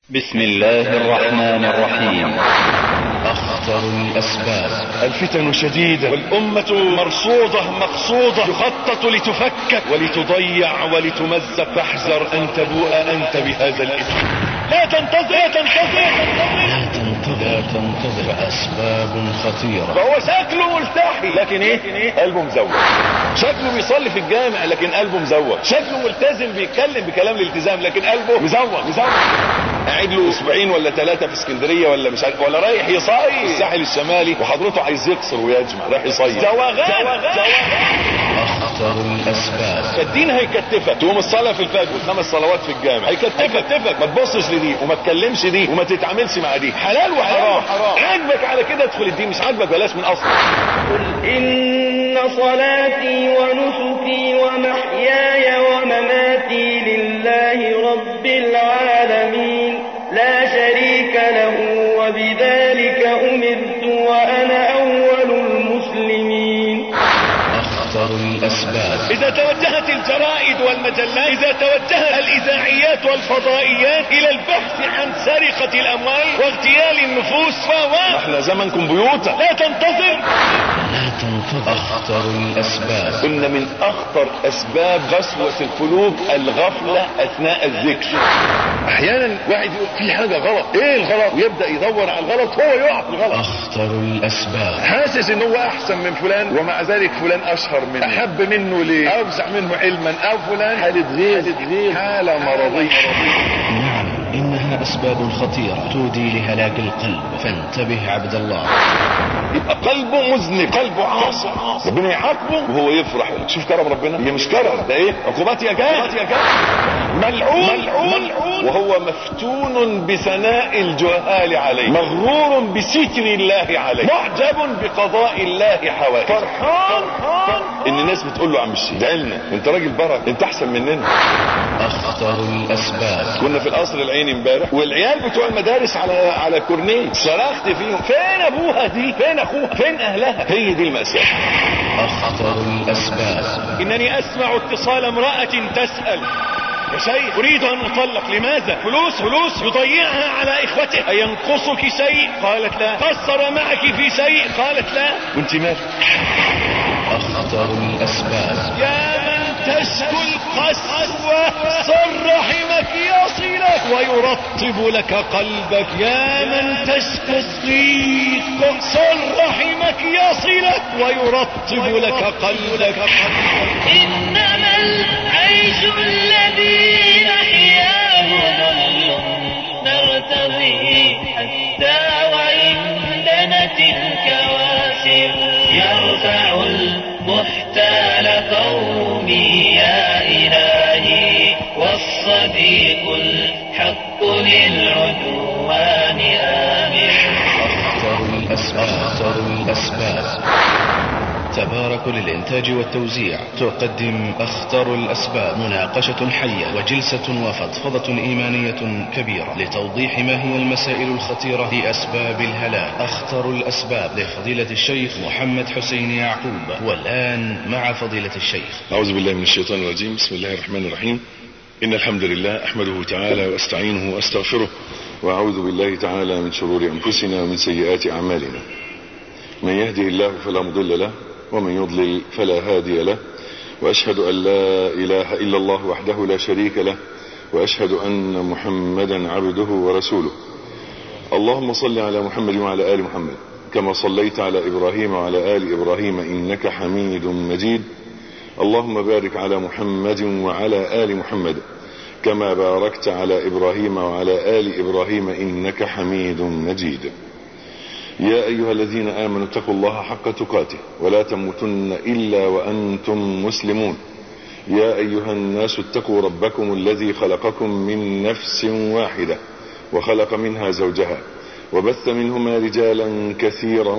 بسم الله الرحمن الرحيم أخطر الأسباب الفتن شديدة والأمة مرصودة مقصودة تخطط لتفكك ولتضيع ولتمزق فاحذر أن تبوء أنت بهذا الإثم لا تنتظر لا تنتظر لا تنتظر لا تنتظر أسباب خطيرة فهو شكله ملتحي لكن ايه قلبه مزوج شكله بيصلي في الجامع لكن قلبه مزوج شكله ملتزم بيتكلم بكلام الالتزام لكن قلبه مزوج مزوج قاعد له اسبوعين ولا ثلاثه في اسكندريه ولا مش عارف ولا رايح يصيف الساحل الشمالي وحضرته عايز يقصر ويجمع رايح يصيف زواغان أخطر الأسباب فالدين هيكتفك تقوم الصلاه في الفجر والخمس صلوات في الجامع هيكتفك ما تبصش لدي وما تكلمش دي وما تتعاملش مع دي حلال وحرام عاجبك على كده ادخل الدين مش عاجبك بلاش من اصلا قل إن صلاتي ونسكي ومحياي ومماتي لله رب العالمين لا شريك له وبذلك أمرت وأنا أول المسلمين أخطر الأسباب اذا توجهت الجرائد والمجلات اذا توجهت الاذاعيات والفضائيات الى البحث عن سرقة الاموال واغتيال النفوس و احنا زمن كمبيوتر لا تنتظر لا تنتظر أخطر الأسباب ان من اخطر اسباب غسوة القلوب الغفلة اثناء الذكر احيانا واحد يقول في حاجة غلط ايه الغلط ويبدأ يدور على الغلط هو يقع في الغلط أخطر الأسباب حاسس ان هو احسن من فلان ومع ذلك فلان اشهر منه احب منه ليه اوسع منه علما او فلان حالة غير حالة مرضية نعم إنها أسباب خطيرة تودي لهلاك القلب فانتبه عبد الله يبقى قلبه مذنب قلبه عاصي ربنا يعاقبه وهو يفرح شوف كرم ربنا هي مش كرم ده ايه عقوبات يا جاه ملعون ملعون وهو مفتون بثناء الجهال عليه مغرور بستر الله عليه معجب بقضاء الله حوائج فرحان ان الناس بتقول له عم الشيخ ده لنا انت راجل برك انت احسن مننا أخطر الأسباب كنا في القصر العيني امبارح والعيال بتوع المدارس على على كورنيش صرخت فيهم فين ابوها دي فين اخوها فين اهلها هي دي المأساة أخطر الأسباب انني اسمع اتصال امرأة تسأل يا شيخ اريد ان اطلق لماذا فلوس فلوس يضيعها على اخوته اينقصك شيء قالت لا قصر معك في شيء قالت لا وانت مالك أخطر الأسباب يا من تشكو القسوة صر رحمك يصلك ويرطب لك قلبك يا من تشكو الضيق صر رحمك يصلك ويرطب لك قلبك إنما العيش الذي نحياه ظل نرتضي حتى وإن دنت الكواسر يرفع المحتال قومي يا إلهي والصديق الحق للعدوان آمر أخطر الأسباب أخطر الأسباب تبارك للإنتاج والتوزيع تقدم أخطر الأسباب مناقشة حية وجلسة وفضفضة إيمانية كبيرة لتوضيح ما هي المسائل الخطيرة لأسباب الهلاك أخطر الأسباب لفضيلة الشيخ محمد حسين يعقوب والآن مع فضيلة الشيخ أعوذ بالله من الشيطان الرجيم بسم الله الرحمن الرحيم إن الحمد لله أحمده تعالى وأستعينه وأستغفره وأعوذ بالله تعالى من شرور أنفسنا ومن سيئات أعمالنا من يهده الله فلا مضل له ومن يضلل فلا هادي له وأشهد أن لا إله إلا الله وحده لا شريك له وأشهد أن محمدا عبده ورسوله اللهم صل على محمد وعلى آل محمد كما صليت على إبراهيم وعلى آل إبراهيم إنك حميد مجيد اللهم بارك على محمد وعلى آل محمد كما باركت على إبراهيم وعلى آل إبراهيم إنك حميد مجيد يا أيها الذين آمنوا اتقوا الله حق تقاته ولا تموتن إلا وأنتم مسلمون يا أيها الناس اتقوا ربكم الذي خلقكم من نفس واحدة وخلق منها زوجها وبث منهما رجالا كثيرا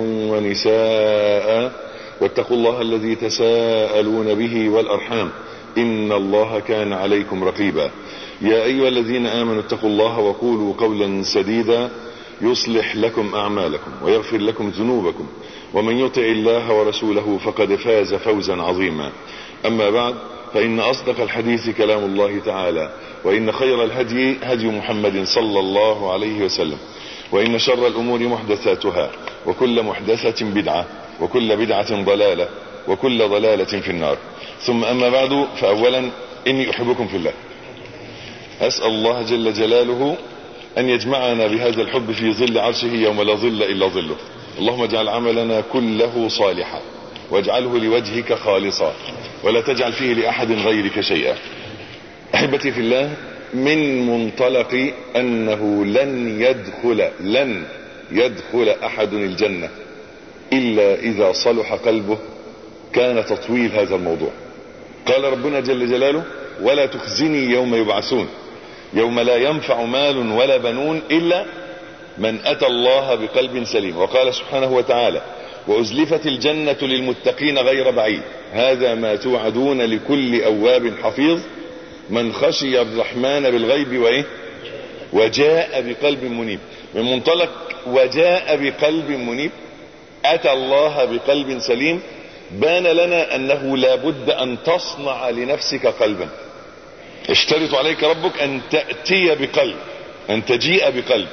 ونساء واتقوا الله الذي تساءلون به والأرحام إن الله كان عليكم رقيبا يا أيها الذين آمنوا اتقوا الله وقولوا قولا سديدا يصلح لكم أعمالكم ويغفر لكم ذنوبكم ومن يطع الله ورسوله فقد فاز فوزا عظيما أما بعد فإن أصدق الحديث كلام الله تعالى وإن خير الهدي هدي محمد صلى الله عليه وسلم وإن شر الأمور محدثاتها وكل محدثة بدعة وكل بدعة ضلالة وكل ضلالة في النار ثم أما بعد فأولا إني أحبكم في الله أسأل الله جل جلاله أن يجمعنا بهذا الحب في ظل عرشه يوم لا ظل إلا ظله اللهم اجعل عملنا كله صالحا واجعله لوجهك خالصا ولا تجعل فيه لأحد غيرك شيئا أحبتي في الله من منطلق أنه لن يدخل لن يدخل أحد الجنة إلا إذا صلح قلبه كان تطويل هذا الموضوع قال ربنا جل جلاله ولا تخزني يوم يبعثون يوم لا ينفع مال ولا بنون إلا من أتى الله بقلب سليم وقال سبحانه وتعالى وأزلفت الجنة للمتقين غير بعيد هذا ما توعدون لكل أواب حفيظ من خشي الرحمن بالغيب وإيه وجاء بقلب منيب من منطلق وجاء بقلب منيب أتى الله بقلب سليم بان لنا أنه لا بد أن تصنع لنفسك قلبا اشترط عليك ربك أن تأتي بقلب أن تجيء بقلب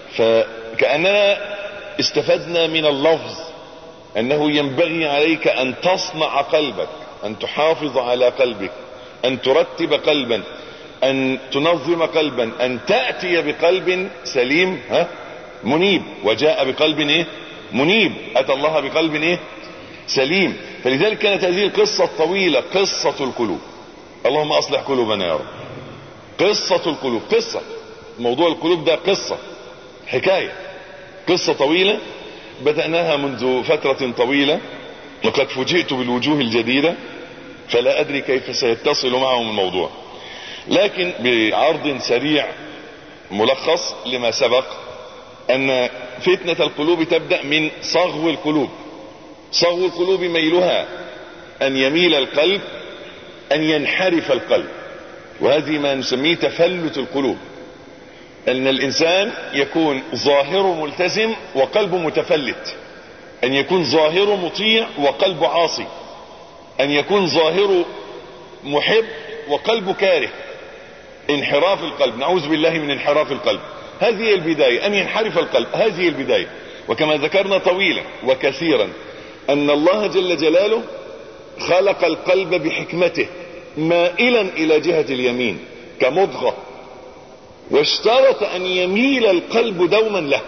فكأننا استفدنا من اللفظ أنه ينبغي عليك أن تصنع قلبك أن تحافظ على قلبك أن ترتب قلبا أن تنظم قلبا أن تأتي بقلب سليم ها منيب وجاء بقلب إيه منيب أتى الله بقلب إيه سليم فلذلك كانت هذه القصة الطويلة قصة القلوب اللهم أصلح قلوبنا يا رب قصة القلوب قصة موضوع القلوب ده قصة حكاية قصة طويلة بدأناها منذ فترة طويلة وقد فوجئت بالوجوه الجديدة فلا أدري كيف سيتصل معهم الموضوع لكن بعرض سريع ملخص لما سبق أن فتنة القلوب تبدأ من صغو القلوب صغو القلوب ميلها أن يميل القلب أن ينحرف القلب وهذه ما نسميه تفلت القلوب أن الإنسان يكون ظاهر ملتزم وقلبه متفلت أن يكون ظاهر مطيع وقلبه عاصي أن يكون ظاهر محب وقلبه كاره انحراف القلب نعوذ بالله من انحراف القلب هذه البداية أن ينحرف القلب هذه البداية وكما ذكرنا طويلا وكثيرا أن الله جل جلاله خلق القلب بحكمته مائلا إلى جهة اليمين كمضغة واشترط أن يميل القلب دوما له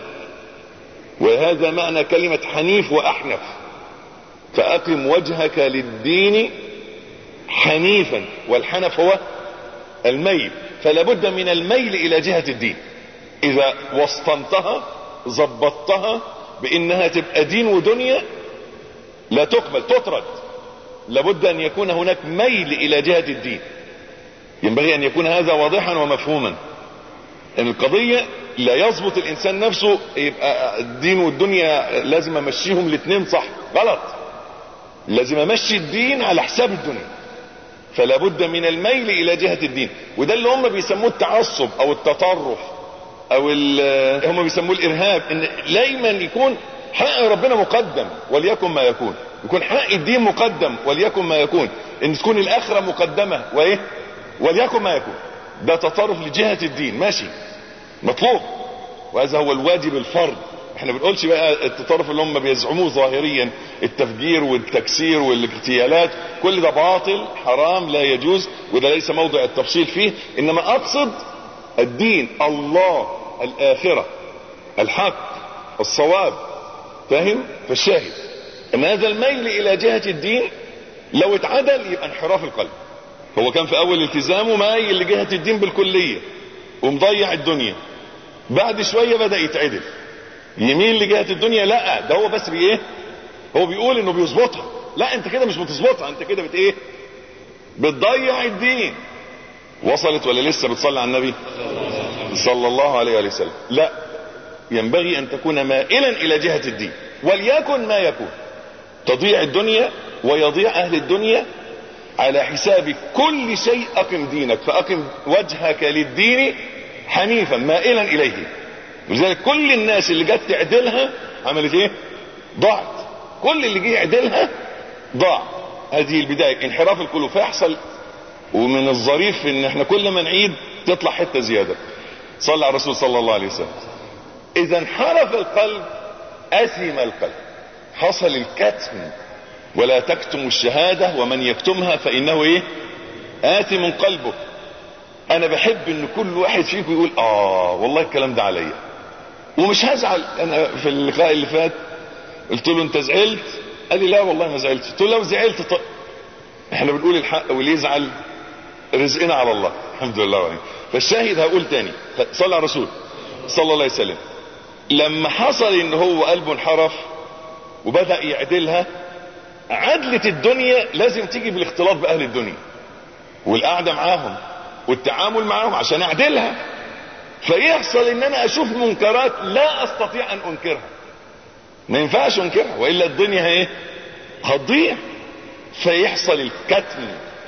وهذا معنى كلمة حنيف وأحنف فأقم وجهك للدين حنيفا والحنف هو الميل فلا بد من الميل إلى جهة الدين إذا وسطنتها ظبطتها بإنها تبقى دين ودنيا لا تقبل تطرد لابد أن يكون هناك ميل إلى جهة الدين ينبغي أن يكون هذا واضحا ومفهوما ان القضية لا يظبط الانسان نفسه يبقى الدين والدنيا لازم امشيهم الاثنين صح غلط لازم امشي الدين على حساب الدنيا فلا بد من الميل الى جهة الدين وده اللي هم بيسموه التعصب او التطرف او هم بيسموه الارهاب ان دايما يكون حق ربنا مقدم وليكن ما يكون يكون حق الدين مقدم وليكن ما يكون ان تكون الاخرة مقدمة وايه وليكن ما يكون ده تطرف لجهة الدين ماشي مطلوب وهذا هو الواجب الفرض احنا بنقولش بقى التطرف اللي هم بيزعموه ظاهريا التفجير والتكسير والاغتيالات كل ده باطل حرام لا يجوز وده ليس موضع التفصيل فيه انما اقصد الدين الله الاخرة الحق الصواب فاهم فالشاهد ان هذا الميل الى جهة الدين لو اتعدل يبقى انحراف القلب هو كان في اول التزامه مايل لجهة الدين بالكلية ومضيع الدنيا بعد شوية بدأ يتعدل يميل لجهة الدنيا لا ده هو بس بايه هو بيقول انه بيظبطها لا انت كده مش بتظبطها انت كده بت ايه بتضيع الدين وصلت ولا لسه بتصلي على النبي صلى الله عليه وسلم لا ينبغي ان تكون مائلا الى جهة الدين وليكن ما يكون تضيع الدنيا ويضيع اهل الدنيا على حساب كل شيء اقم دينك فاقم وجهك للدين حنيفا مائلا اليه ولذلك كل الناس اللي جت تعدلها عملت ايه ضاعت كل اللي جه يعدلها ضاع هذه البداية انحراف القلوب فيحصل ومن الظريف ان احنا كل ما نعيد تطلع حتة زيادة صلى على الرسول صلى الله عليه وسلم اذا انحرف القلب اثم القلب حصل الكتم ولا تكتم الشهادة ومن يكتمها فانه ايه آثم قلبه انا بحب ان كل واحد فيكم يقول اه والله الكلام ده عليا ومش هزعل انا في اللقاء اللي فات قلت له انت زعلت قال لي لا والله ما زعلت قلت له لو زعلت طيب احنا بنقول الحق واللي يزعل رزقنا على الله الحمد لله وعليك. فالشاهد هقول تاني صلى على الرسول صلى الله عليه وسلم لما حصل ان هو قلبه انحرف وبدأ يعدلها عدلة الدنيا لازم تيجي بالاختلاط بأهل الدنيا والقعدة معاهم والتعامل معاهم عشان اعدلها فيحصل ان انا اشوف منكرات لا استطيع ان انكرها ما ينفعش انكرها والا الدنيا ايه هتضيع فيحصل الكتم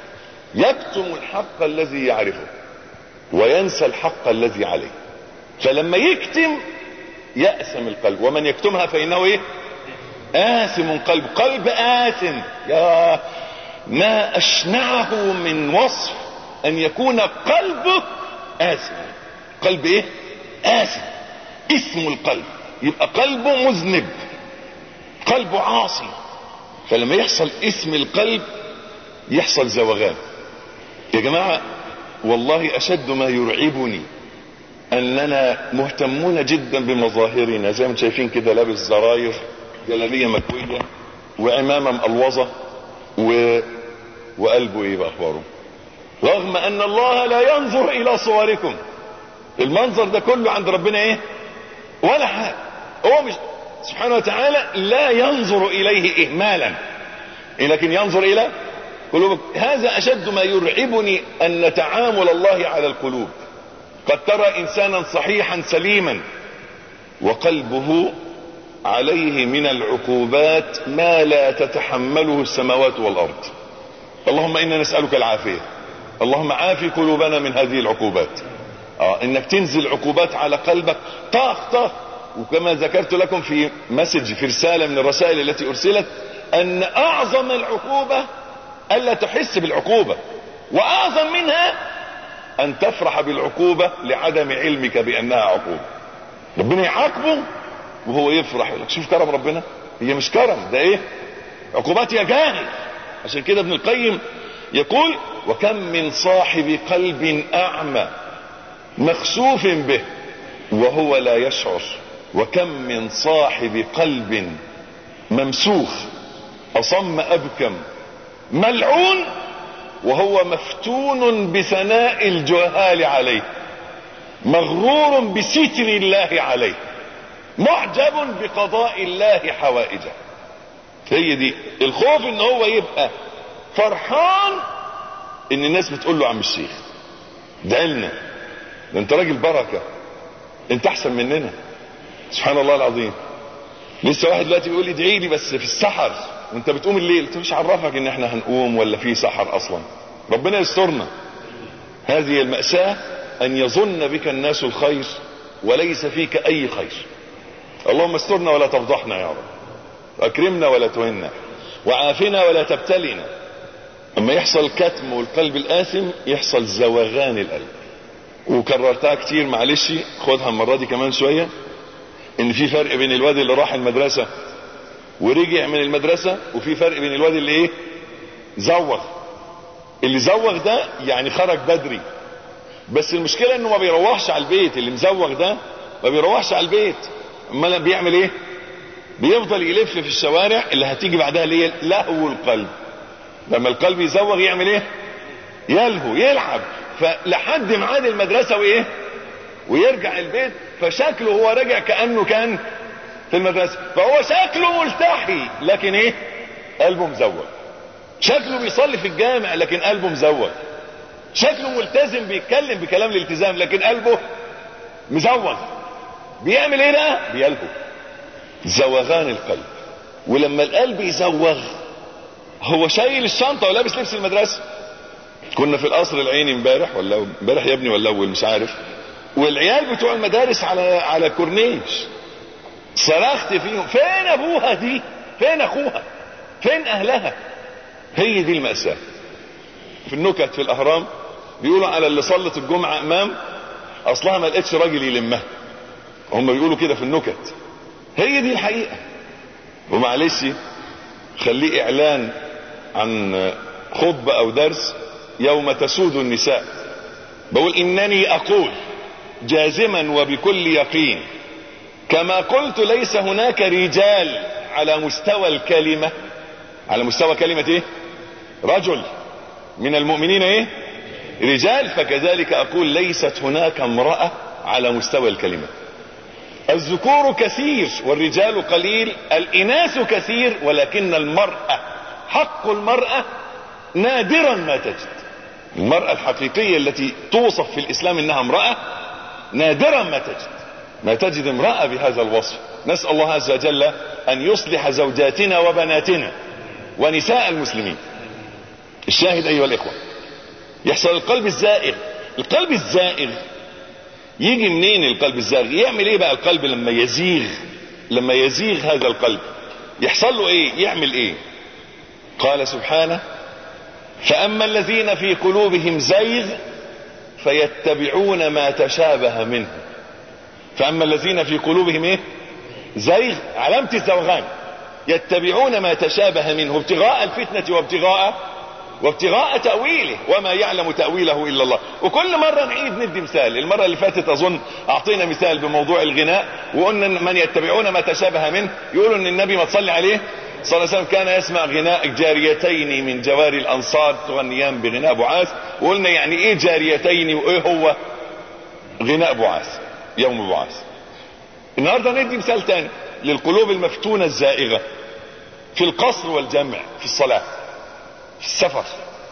يكتم الحق الذي يعرفه وينسى الحق الذي عليه فلما يكتم يأسم القلب ومن يكتمها فإنه ايه آثم قلب قلب آثم يا ما أشنعه من وصف أن يكون قلبه آثم قلب ايه آثم اسم القلب يبقى قلبه مذنب قلبه عاصي فلما يحصل اسم القلب يحصل زوغان يا جماعة والله أشد ما يرعبني أننا مهتمون جدا بمظاهرنا زي ما انتم شايفين كده لابس زراير جلابية مكوية وعمامة مقلوظة و... وقلبه ايه بأخباره رغم أن الله لا ينظر إلى صوركم المنظر ده كله عند ربنا ايه ولا حاجة هو مش سبحانه وتعالى لا ينظر إليه إهمالا لكن ينظر إلى قلوبك هذا أشد ما يرعبني أن تعامل الله على القلوب قد ترى إنسانا صحيحا سليما وقلبه عليه من العقوبات ما لا تتحمله السماوات والأرض اللهم إنا نسألك العافية اللهم عافي قلوبنا من هذه العقوبات آه انك تنزل عقوبات على قلبك طاخ طاخ وكما ذكرت لكم في مسج في رسالة من الرسائل التي ارسلت ان اعظم العقوبة الا تحس بالعقوبة واعظم منها ان تفرح بالعقوبة لعدم علمك بانها عقوبة ربنا يعاقبه وهو يفرح يقول لك شوف كرم ربنا هي مش كرم ده ايه عقوبات يا جاهل عشان كده ابن القيم يقول وكم من صاحب قلب اعمى مخسوف به وهو لا يشعر وكم من صاحب قلب ممسوخ اصم ابكم ملعون وهو مفتون بثناء الجهال عليه مغرور بستر الله عليه معجب بقضاء الله حوائجه هي دي الخوف ان هو يبقى فرحان ان الناس بتقول له عم الشيخ ادعي لنا ده انت راجل بركه انت احسن مننا سبحان الله العظيم لسه واحد دلوقتي بيقول لي ادعي لي بس في السحر وانت بتقوم الليل انت مش عرفك ان احنا هنقوم ولا في سحر اصلا ربنا يسترنا هذه المأساة ان يظن بك الناس الخير وليس فيك اي خير اللهم استرنا ولا تفضحنا يا رب واكرمنا ولا تهنا وعافنا ولا تبتلنا اما يحصل كتم والقلب الآثم يحصل زوغان القلب وكررتها كتير معلش خدها المرة دي كمان شوية ان في فرق بين الواد اللي راح المدرسة ورجع من المدرسة وفي فرق بين الواد اللي ايه زوغ اللي زوغ ده يعني خرج بدري بس المشكلة انه ما بيروحش على البيت اللي مزوغ ده ما بيروحش على البيت امال بيعمل ايه بيفضل يلف في الشوارع اللي هتيجي بعدها اللي هي لهو القلب لما القلب يزوغ يعمل ايه يلهو يلعب فلحد ميعاد المدرسة وايه ويرجع البيت فشكله هو رجع كأنه كان في المدرسة فهو شكله ملتحي لكن ايه قلبه مزوغ شكله بيصلي في الجامع لكن قلبه مزوغ شكله ملتزم بيتكلم بكلام الالتزام لكن قلبه مزوغ بيعمل ايه بقى بيلهو زوغان القلب ولما القلب يزوغ هو شايل الشنطه ولابس لبس المدرسه كنا في القصر العيني امبارح ولا امبارح يا ابني ولا اول مش عارف والعيال بتوع المدارس على على كورنيش صرخت فيهم فين ابوها دي فين اخوها فين اهلها هي دي المأساة في النكت في الاهرام بيقولوا على اللي صلت الجمعة امام اصلها ما لقيتش راجل يلمها هم بيقولوا كده في النكت هي دي الحقيقة ومعلش خليه اعلان عن خطبة او درس يوم تسود النساء بقول انني اقول جازما وبكل يقين كما قلت ليس هناك رجال على مستوى الكلمة على مستوى كلمة ايه رجل من المؤمنين ايه رجال فكذلك اقول ليست هناك امرأة على مستوى الكلمة الذكور كثير والرجال قليل الاناث كثير ولكن المرأة حق المرأة نادرا ما تجد المرأة الحقيقية التي توصف في الاسلام انها امرأة نادرا ما تجد ما تجد امرأة بهذا الوصف نسأل الله عز وجل ان يصلح زوجاتنا وبناتنا ونساء المسلمين الشاهد ايها الاخوة يحصل القلب الزائغ القلب الزائغ يجي منين القلب الزائغ يعمل ايه بقى القلب لما يزيغ لما يزيغ هذا القلب يحصل له ايه يعمل ايه قال سبحانه فاما الذين في قلوبهم زيغ فيتبعون ما تشابه منه فاما الذين في قلوبهم ايه زيغ علامة الزوغان يتبعون ما تشابه منه ابتغاء الفتنة وابتغاء وابتغاء تأويله وما يعلم تأويله إلا الله وكل مرة نعيد ندي مثال المرة اللي فاتت أظن أعطينا مثال بموضوع الغناء وقلنا من يتبعون ما تشابه منه يقولوا أن النبي ما تصلي عليه صلى الله عليه وسلم كان يسمع غناء جاريتين من جواري الأنصار تغنيان بغناء بعاث وقلنا يعني إيه جاريتين وإيه هو غناء بعاث يوم بعاث النهاردة ندي مثال تاني للقلوب المفتونة الزائغة في القصر والجمع في الصلاة في السفر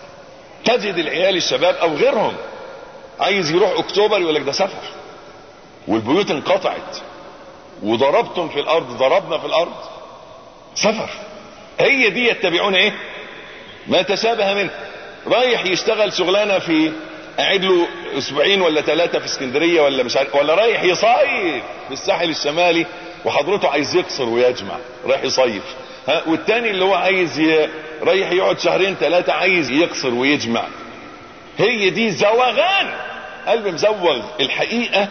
تجد العيال الشباب او غيرهم عايز يروح اكتوبر يقول لك ده سفر والبيوت انقطعت وضربتم في الارض ضربنا في الارض سفر هي دي يتبعون ايه ما تشابه منه رايح يشتغل شغلانه في قاعد له اسبوعين ولا ثلاثه في اسكندريه ولا مش عارف ولا رايح يصيف في الساحل الشمالي وحضرته عايز يقصر ويجمع رايح يصيف ها والتاني اللي هو عايز ي... رايح يقعد شهرين ثلاثة عايز يقصر ويجمع هي دي زوغان قلب مزوغ الحقيقة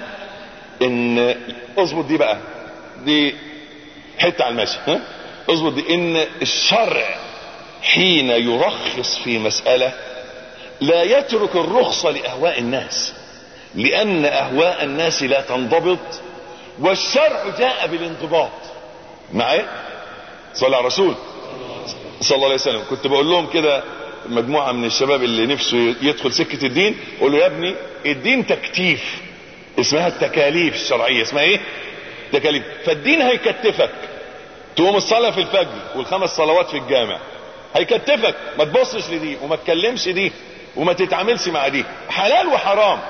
ان اظبط دي بقى دي حتة على الماشي ها اظبط دي ان الشرع حين يرخص في مسألة لا يترك الرخصة لأهواء الناس لأن أهواء الناس لا تنضبط والشرع جاء بالانضباط معايا صلى على الرسول صلى الله عليه وسلم كنت بقول لهم كده مجموعة من الشباب اللي نفسه يدخل سكة الدين قول له يا ابني الدين تكتيف اسمها التكاليف الشرعية اسمها ايه تكاليف فالدين هيكتفك تقوم الصلاة في الفجر والخمس صلوات في الجامع هيكتفك ما تبصش لدي وما تكلمش دي وما تتعاملش مع دي حلال وحرام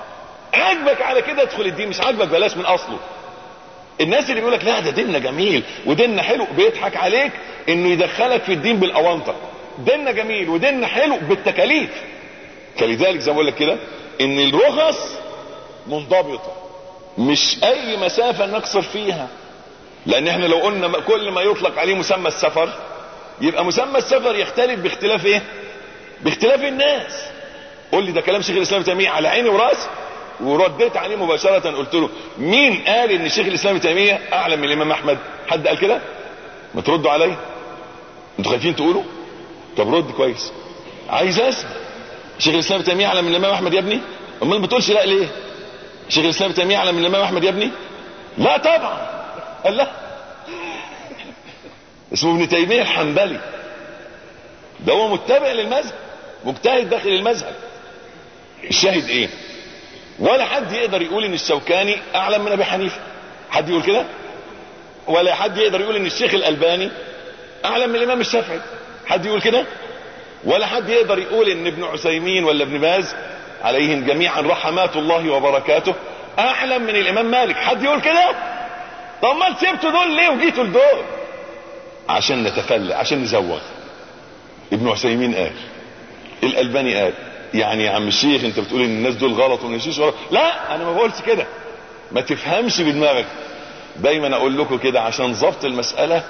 عاجبك على كده ادخل الدين مش عاجبك بلاش من اصله الناس اللي بيقول لك لا ده ديننا جميل وديننا حلو بيضحك عليك انه يدخلك في الدين بالاونطه ديننا جميل وديننا حلو بالتكاليف فلذلك زي ما بقول لك كده ان الرخص منضبطه مش اي مسافه نقصر فيها لان احنا لو قلنا كل ما يطلق عليه مسمى السفر يبقى مسمى السفر يختلف باختلاف ايه باختلاف الناس قول لي ده كلام شيخ الاسلام تيميه على عيني وراسي ورديت عليه مباشرة قلت له مين قال ان الشيخ الاسلام تيمية اعلم من الامام احمد حد قال كده ما تردوا عليا انتوا خايفين تقولوا طب رد كويس عايز اسمع شيخ الاسلام تيمية اعلم من الامام احمد يا ابني امال ما بتقولش لا ليه شيخ الاسلام تيمية اعلم من الامام احمد يا ابني لا طبعا قال لا اسمه ابن تيمية الحنبلي ده هو متبع للمذهب مجتهد داخل المذهب الشاهد ايه ولا حد يقدر يقول ان الشوكاني اعلم من ابي حنيفه حد يقول كده ولا حد يقدر يقول ان الشيخ الالباني اعلم من الامام الشافعي حد يقول كده ولا حد يقدر يقول ان ابن عثيمين ولا ابن باز عليهم جميعا رحمات الله وبركاته اعلم من الامام مالك حد يقول كده طب ما سبتوا دول ليه وجيتوا لدول عشان نتفلى عشان نزوغ ابن عثيمين قال الالباني قال يعني يا عم الشيخ انت بتقول ان الناس دول غلط ونمشيش ورا لا انا ما بقولش كده ما تفهمش بدماغك دايما اقول لكم كده عشان ضبط المسألة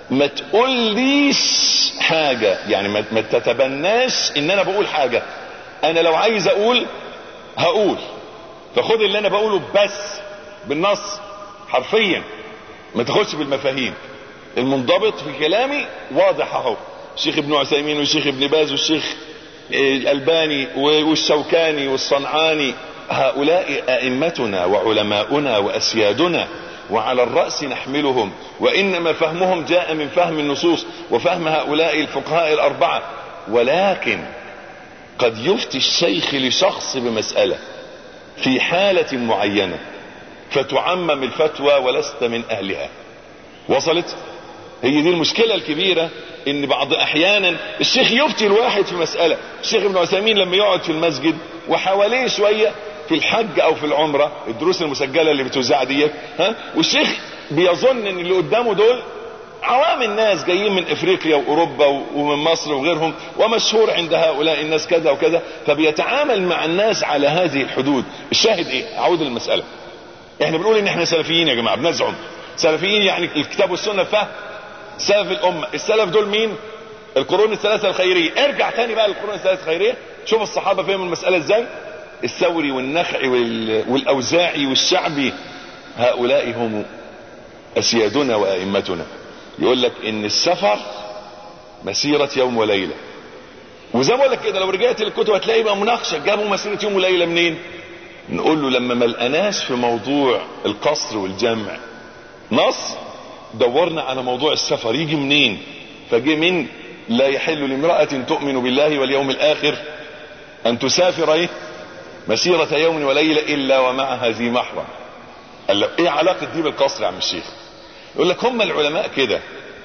ما تقوليش حاجة يعني ما ما تتبناش ان انا بقول حاجة انا لو عايز اقول هقول فخد اللي انا بقوله بس بالنص حرفيا ما تاخدش بالمفاهيم المنضبط في كلامي واضح اهو الشيخ ابن عثيمين والشيخ ابن باز والشيخ الالباني والشوكاني والصنعاني هؤلاء ائمتنا وعلماؤنا واسيادنا وعلى الرأس نحملهم وإنما فهمهم جاء من فهم النصوص وفهم هؤلاء الفقهاء الأربعة ولكن قد يفتي الشيخ لشخص بمسألة في حالة معينة فتعمم الفتوى ولست من أهلها وصلت هي دي المشكلة الكبيرة ان بعض احيانا الشيخ يفتي الواحد في مسألة الشيخ ابن عثيمين لما يقعد في المسجد وحواليه شوية في الحج او في العمرة الدروس المسجلة اللي بتوزع ديت ها والشيخ بيظن ان اللي قدامه دول عوام الناس جايين من افريقيا واوروبا ومن مصر وغيرهم ومشهور عند هؤلاء الناس كذا وكذا فبيتعامل مع الناس على هذه الحدود الشاهد ايه اعود للمسألة احنا بنقول ان احنا سلفيين يا جماعة بنزعم سلفيين يعني الكتاب والسنة فهم سلف الامة السلف دول مين القرون الثلاثة الخيرية ارجع تاني بقى للقرون الثلاثة الخيرية شوف الصحابة فهموا المسألة ازاي الثوري والنخعي والاوزاعي والشعبي هؤلاء هم اسيادنا وائمتنا يقول لك ان السفر مسيرة يوم وليلة وزي ما اقول لك كده لو رجعت للكتب هتلاقي بقى مناقشة جابوا مسيرة يوم وليلة منين نقول له لما ما لقناش في موضوع القصر والجمع نص دورنا على موضوع السفر يجي منين فجي من لا يحل لامرأة تؤمن بالله واليوم الاخر ان تسافر ايه مسيرة يوم وليلة الا ومعها ذي محرم قال له ايه علاقة دي بالقصر يا عم الشيخ يقول لك هم العلماء كده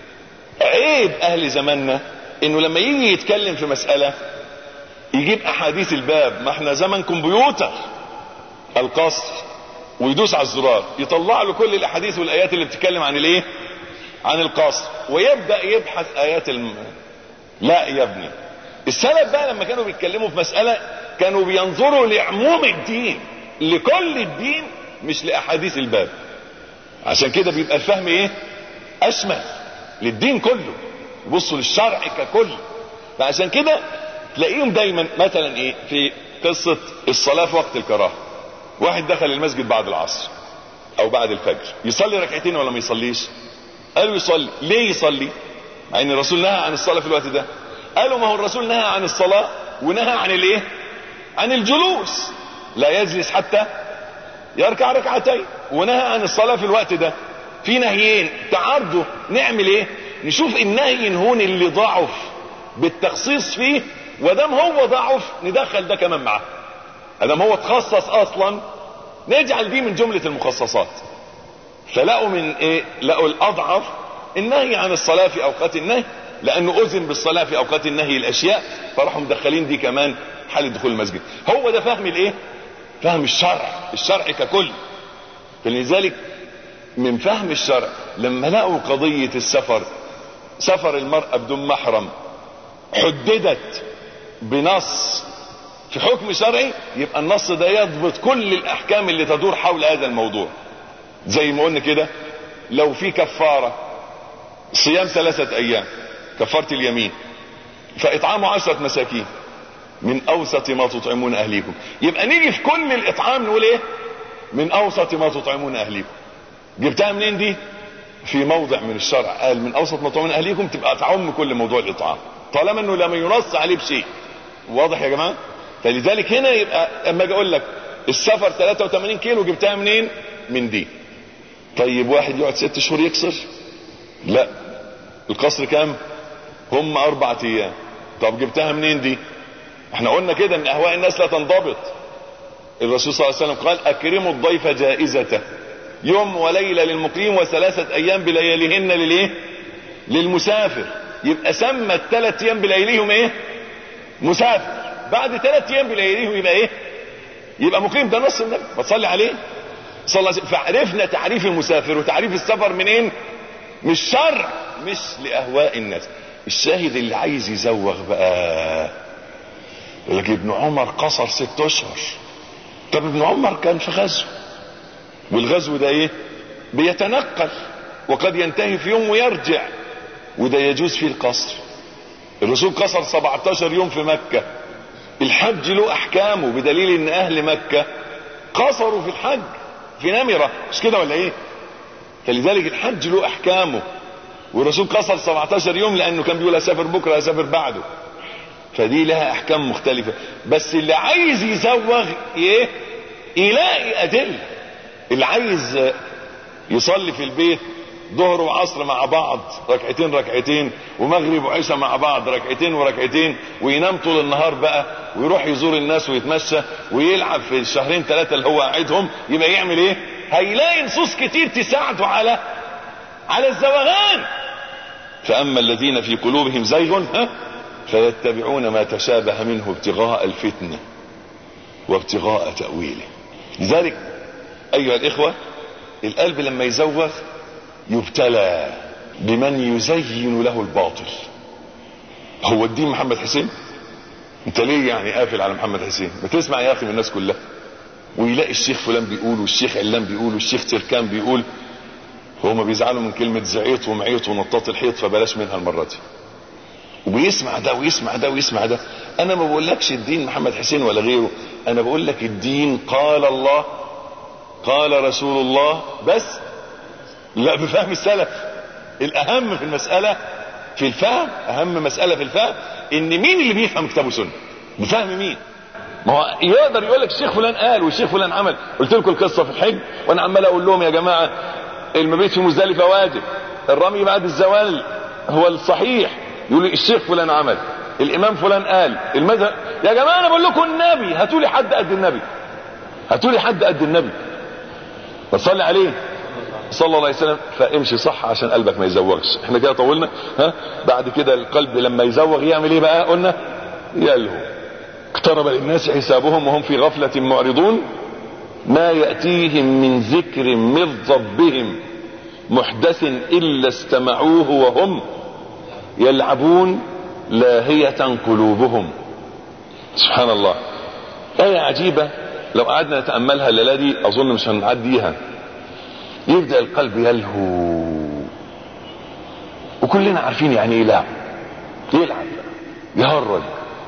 عيب اهل زماننا انه لما يجي يتكلم في مسألة يجيب احاديث الباب ما احنا زمن كمبيوتر القصر ويدوس على الزرار يطلع له كل الاحاديث والايات اللي بتتكلم عن الايه عن القصر ويبدا يبحث ايات الم... لا يا ابني السلف بقى لما كانوا بيتكلموا في مساله كانوا بينظروا لعموم الدين لكل الدين مش لاحاديث الباب عشان كده بيبقى الفهم ايه اشمل للدين كله يبصوا للشرع ككل فعشان كده تلاقيهم دايما مثلا ايه في قصه الصلاه في وقت الكراهه واحد دخل المسجد بعد العصر او بعد الفجر يصلي ركعتين ولا ما يصليش قالوا يصلي ليه يصلي مع ان الرسول نهى عن الصلاة في الوقت ده قالوا ما هو الرسول نهى عن الصلاة ونهى عن الايه عن الجلوس لا يجلس حتى يركع ركعتين ونهى عن الصلاة في الوقت ده في نهيين تعارضوا نعمل ايه نشوف النهي ينهون اللي ضعف بالتخصيص فيه ودام هو ضعف ندخل ده كمان معاه ادام هو تخصص اصلا نجعل دي من جملة المخصصات فلقوا من ايه لقوا الاضعف النهي عن الصلاة في اوقات النهي لانه اذن بالصلاة في اوقات النهي الاشياء فراحوا مدخلين دي كمان حالة دخول المسجد هو ده فهم الايه فهم الشرع الشرع ككل فلذلك من فهم الشرع لما لقوا قضية السفر سفر المرأة بدون محرم حددت بنص في حكم شرعي يبقى النص ده يضبط كل الاحكام اللي تدور حول هذا الموضوع زي ما قلنا كده لو في كفارة صيام ثلاثة ايام كفارة اليمين فاطعام عشرة مساكين من اوسط ما تطعمون اهليكم يبقى نيجي في كل الاطعام نقول ايه من اوسط ما تطعمون اهليكم جبتها منين دي في موضع من الشرع قال من اوسط ما تطعمون اهليكم تبقى تعم كل موضوع الاطعام طالما انه لم ينص عليه بشيء واضح يا جماعه فلذلك هنا يبقى اما اجي اقول لك السفر 83 كيلو جبتها منين من دي طيب واحد يقعد ست شهور يكسر لا القصر كام هم اربع ايام طب جبتها منين دي احنا قلنا كده ان اهواء الناس لا تنضبط الرسول صلى الله عليه وسلم قال اكرموا الضيف جائزته يوم وليلة للمقيم وثلاثة ايام بلياليهن للايه للمسافر يبقى سمى الثلاث ايام بلياليهم ايه مسافر بعد ثلاث ايام بلياليهم يبقى ايه يبقى مقيم ده نص النبي ما تصلي عليه صلى الله عليه وسلم فعرفنا تعريف المسافر وتعريف السفر منين مش شرع مش لاهواء الناس الشاهد اللي عايز يزوغ بقى يقول لك ابن عمر قصر ست اشهر طب ابن عمر كان في غزو والغزو ده ايه بيتنقل وقد ينتهي في يوم ويرجع وده يجوز فيه القصر الرسول قصر 17 يوم في مكة الحج له احكامه بدليل ان اهل مكة قصروا في الحج في نمرة مش كده ولا ايه فلذلك الحج له احكامه والرسول قصر 17 يوم لانه كان بيقول اسافر بكره اسافر بعده فدي لها احكام مختلفة بس اللي عايز يزوغ ايه يلاقي ادله اللي عايز يصلي في البيت ظهر وعصر مع بعض ركعتين ركعتين ومغرب وعشاء مع بعض ركعتين وركعتين وينام طول النهار بقى ويروح يزور الناس ويتمشى ويلعب في الشهرين ثلاثة اللي هو قاعدهم يبقى يعمل ايه هيلاقي نصوص كتير تساعده على على الزوغان فاما الذين في قلوبهم زيغ ها فيتبعون ما تشابه منه ابتغاء الفتنة وابتغاء تأويله لذلك ايها الاخوة القلب لما يزوغ يبتلى بمن يزين له الباطل هو الدين محمد حسين انت ليه يعني قافل على محمد حسين ما تسمع يا اخي من الناس كلها ويلاقي الشيخ فلان بيقول والشيخ علان بيقول والشيخ تركان بيقول هما بيزعلوا من كلمة زعيط ومعيط ونطاط الحيط فبلاش منها المرة دي وبيسمع ده ويسمع ده ويسمع ده انا ما بقولكش الدين محمد حسين ولا غيره انا بقول لك الدين قال الله قال رسول الله بس لا بفهم السلف الاهم في المسألة في الفهم اهم مسألة في الفهم ان مين اللي بيفهم كتاب وسنة بفهم مين ما هو يقدر يقول لك الشيخ فلان قال والشيخ فلان عمل قلت لكم القصة في الحج وانا عمال اقول لهم يا جماعة المبيت في مزدلفة واجب الرمي بعد الزوال هو الصحيح يقول لي الشيخ فلان عمل الامام فلان قال المذهب يا جماعة انا بقول لكم النبي هاتوا لي حد قد النبي هاتوا لي حد قد النبي بصلي عليه صلى الله عليه وسلم فامشي صح عشان قلبك ما يزوغش احنا كده طولنا ها بعد كده القلب لما يزوغ يعمل ايه بقى قلنا يلهو اقترب للناس حسابهم وهم في غفلة معرضون ما يأتيهم من ذكر من ربهم محدث إلا استمعوه وهم يلعبون لاهية قلوبهم سبحان الله آية عجيبة لو قعدنا نتأملها الليلة دي أظن مش هنعديها يبدأ القلب يلهو وكلنا عارفين يعني ايه لعب يلعب يهرج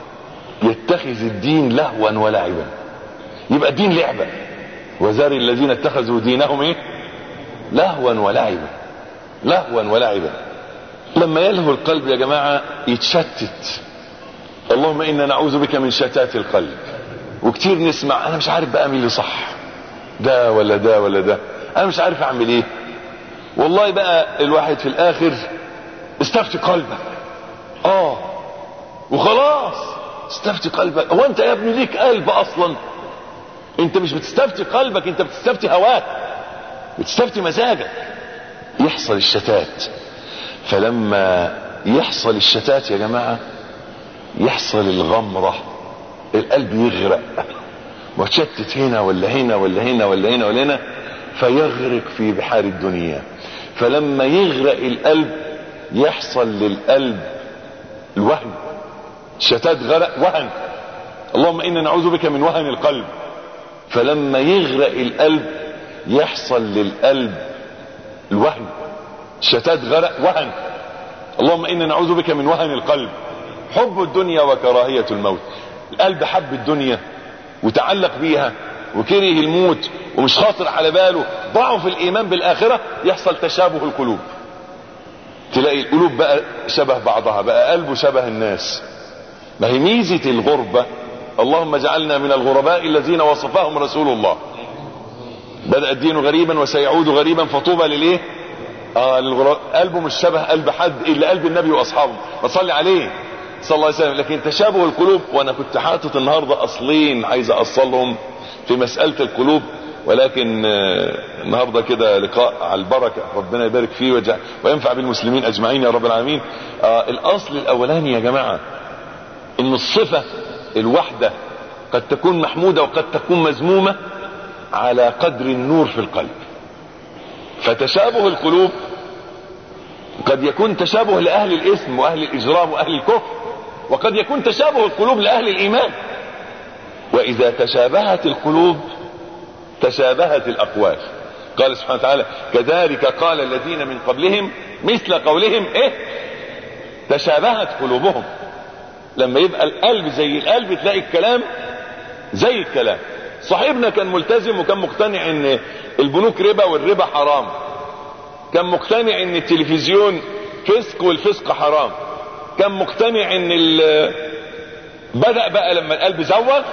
يتخذ الدين لهوا ولعبا يبقى الدين لعبة وذر الذين اتخذوا دينهم ايه لهوا ولعبا لهوا ولعبا لما يلهو القلب يا جماعة يتشتت اللهم انا نعوذ بك من شتات القلب وكتير نسمع انا مش عارف بقى مين اللي صح ده ولا ده ولا ده انا مش عارف اعمل ايه والله بقى الواحد في الاخر استفتي قلبك اه وخلاص استفتي قلبك هو انت يا ابني ليك قلب اصلا انت مش بتستفتي قلبك انت بتستفتي هواك بتستفتي مزاجك يحصل الشتات فلما يحصل الشتات يا جماعة يحصل الغمرة القلب يغرق وتشتت هنا ولا هنا ولا هنا ولا هنا ولا هنا فيغرق في بحار الدنيا فلما يغرق القلب يحصل للقلب الوهن شتات غرق وهن اللهم انا نعوذ بك من وهن القلب فلما يغرق القلب يحصل للقلب الوهن شتات غرق وهن اللهم انا نعوذ بك من وهن القلب حب الدنيا وكراهية الموت القلب حب الدنيا وتعلق بيها وكره الموت ومش خاطر على باله ضعف الايمان بالاخرة يحصل تشابه القلوب تلاقي القلوب بقى شبه بعضها بقى قلبه شبه الناس ما هي ميزة الغربة اللهم اجعلنا من الغرباء الذين وصفهم رسول الله بدأ الدين غريبا وسيعود غريبا فطوبى للايه اه للغرباء قلبه مش شبه قلب حد الا قلب النبي واصحابه فصلي عليه صلى الله عليه وسلم لكن تشابه القلوب وانا كنت حاطط النهارده اصلين عايز اوصلهم في مسألة القلوب ولكن النهارده كده لقاء على البركة ربنا يبارك فيه ويجعل وينفع بالمسلمين اجمعين يا رب العالمين آه الاصل الاولاني يا جماعة ان الصفة الوحدة قد تكون محمودة وقد تكون مذمومة على قدر النور في القلب فتشابه القلوب قد يكون تشابه لأهل الإثم وأهل الإجرام وأهل الكفر وقد يكون تشابه القلوب لأهل الإيمان وإذا تشابهت القلوب تشابهت الأقوال قال سبحانه وتعالى كذلك قال الذين من قبلهم مثل قولهم إيه تشابهت قلوبهم لما يبقى القلب زي القلب تلاقي الكلام زي الكلام صاحبنا كان ملتزم وكان مقتنع ان البنوك ربا والربا حرام كان مقتنع ان التلفزيون فسق والفسق حرام كان مقتنع ان ال- بدأ بقى لما القلب زوغ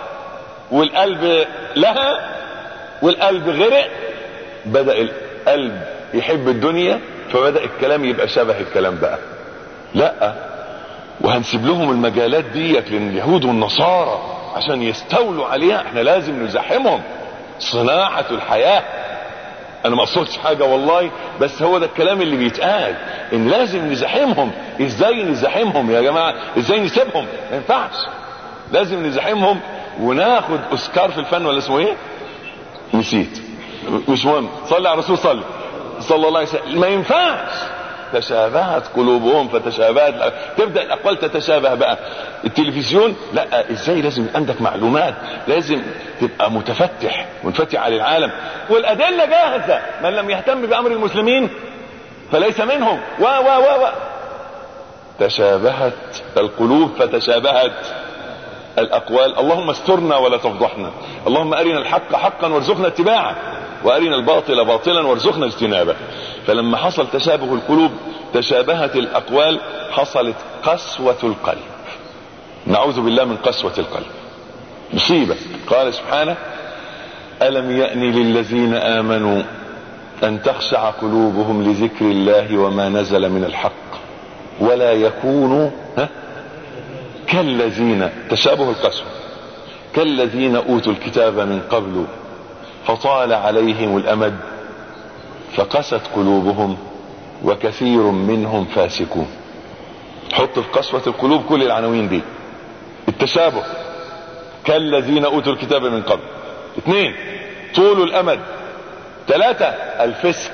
والقلب لها والقلب غرق بدأ القلب يحب الدنيا فبدأ الكلام يبقى شبه الكلام بقى لا وهنسيب لهم المجالات ديت لليهود والنصارى عشان يستولوا عليها احنا لازم نزاحمهم صناعة الحياة انا ما اقصدش حاجة والله بس هو ده الكلام اللي بيتقال ان لازم نزاحمهم ازاي نزاحمهم يا جماعة ازاي نسيبهم ما ينفعش لازم نزاحمهم وناخد اوسكار في الفن ولا اسمه ايه نسيت مش مهم صلي على الرسول صلي صلى الله عليه وسلم ما ينفعش تشابهت قلوبهم فتشابهت تبدا الاقوال تتشابه بقى التلفزيون لا ازاي لازم يبقى عندك معلومات لازم تبقى متفتح منفتح على العالم والادله جاهزه من لم يهتم بامر المسلمين فليس منهم و و و و تشابهت القلوب فتشابهت الاقوال اللهم استرنا ولا تفضحنا اللهم ارنا الحق حقا وارزقنا اتباعه وارنا الباطل باطلا وارزقنا اجتنابه فلما حصل تشابه القلوب تشابهت الاقوال حصلت قسوة القلب نعوذ بالله من قسوة القلب مصيبة قال سبحانه الم يأن للذين امنوا ان تخشع قلوبهم لذكر الله وما نزل من الحق ولا يكونوا ها كالذين تشابه القسوة كالذين اوتوا الكتاب من قبل فطال عليهم الامد فقست قلوبهم وكثير منهم فاسقون حط في قسوة القلوب كل العناوين دي التشابه كالذين اوتوا الكتاب من قبل اثنين طول الامد ثلاثة الفسق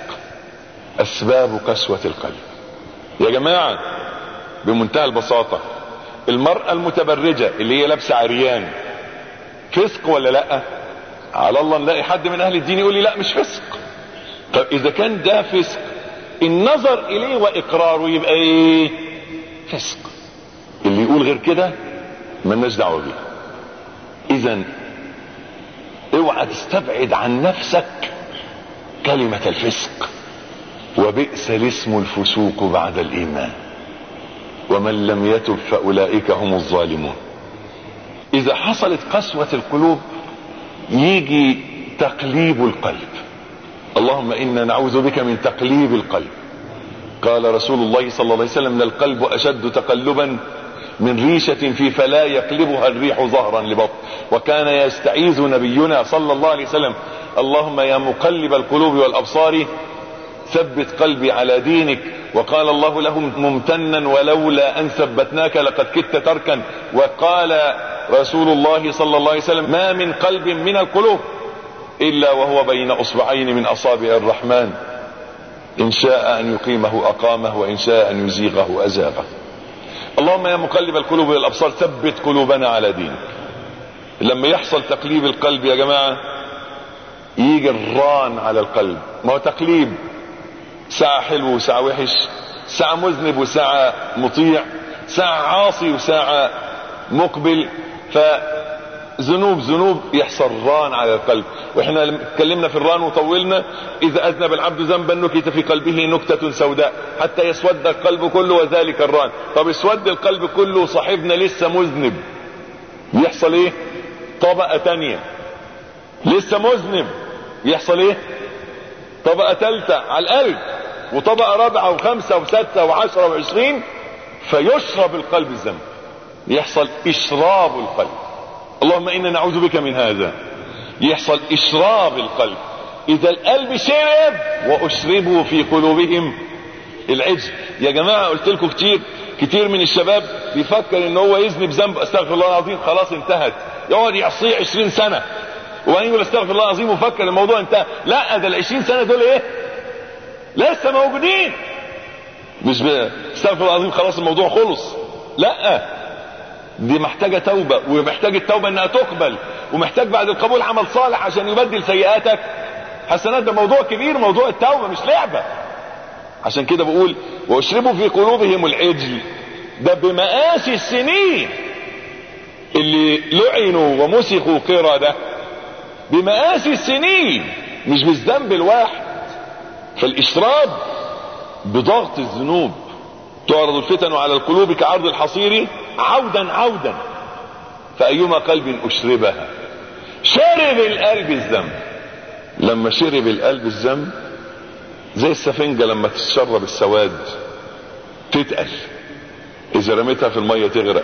اسباب قسوة القلب يا جماعة بمنتهى البساطة المرأة المتبرجة اللي هي لابسة عريان فسق ولا لا على الله نلاقي حد من اهل الدين يقول لي لا مش فسق طب اذا كان ده فسق النظر اليه واقراره يبقى ايه فسق اللي يقول غير كده ملناش دعوه بيه اذا اوعى تستبعد عن نفسك كلمة الفسق وبئس الاسم الفسوق بعد الايمان ومن لم يتب فاولئك هم الظالمون اذا حصلت قسوة القلوب يجي تقليب القلب اللهم انا نعوذ بك من تقليب القلب قال رسول الله صلى الله عليه وسلم القلب اشد تقلبا من ريشة في فلا يقلبها الريح ظهرا لبطن وكان يستعيذ نبينا صلى الله عليه وسلم اللهم يا مقلب القلوب والابصار ثبت قلبي على دينك وقال الله له ممتنا ولولا ان ثبتناك لقد كدت تركا وقال رسول الله صلى الله عليه وسلم ما من قلب من القلوب الا وهو بين اصبعين من اصابع الرحمن ان شاء ان يقيمه اقامه وان شاء ان يزيغه ازاغه اللهم يا مقلب القلوب والابصار ثبت قلوبنا على دينك لما يحصل تقليب القلب يا جماعه يجي الران على القلب ما هو تقليب ساعة حلو وساعة وحش ساعة مذنب وساعة مطيع ساعة عاصي وساعة مقبل فذنوب ذنوب يحصل ران على القلب واحنا اتكلمنا في الران وطولنا اذا اذنب العبد ذنبا نكت في قلبه نكتة سوداء حتى يسود القلب كله وذلك الران طب اسود القلب كله صاحبنا لسه مذنب يحصل ايه طبقة تانية لسه مذنب يحصل ايه طبقة ثالثة على القلب وطبقة رابعة وخمسة وستة وعشرة وعشرين فيشرب القلب الذنب يحصل اشراب القلب اللهم انا نعوذ بك من هذا يحصل اشراب القلب اذا القلب شرب واشربوا في قلوبهم العجل يا جماعة قلت لكم كتير كتير من الشباب بيفكر ان هو يذنب ذنب استغفر الله العظيم خلاص انتهت يقعد يعصيه 20 سنة وبعدين يقول استغفر الله العظيم وفكر الموضوع انتهى لا ده ال 20 سنة دول ايه لسه موجودين مش استغفر الله العظيم خلاص الموضوع خلص لا دي محتاجة توبة ومحتاج التوبة انها تقبل ومحتاج بعد القبول عمل صالح عشان يبدل سيئاتك حسنات ده موضوع كبير موضوع التوبة مش لعبة عشان كده بقول واشربوا في قلوبهم العجل ده بمقاس السنين اللي لعنوا ومسخوا قردة بمقاس السنين مش بالذنب الواحد فالاشراب بضغط الذنوب تعرض الفتن على القلوب كعرض الحصير عودا عودا فأيما قلب أشربها شرب القلب الذنب لما شرب القلب الذنب زي السفنجة لما تشرب السواد تتقل إذا رميتها في المية تغرق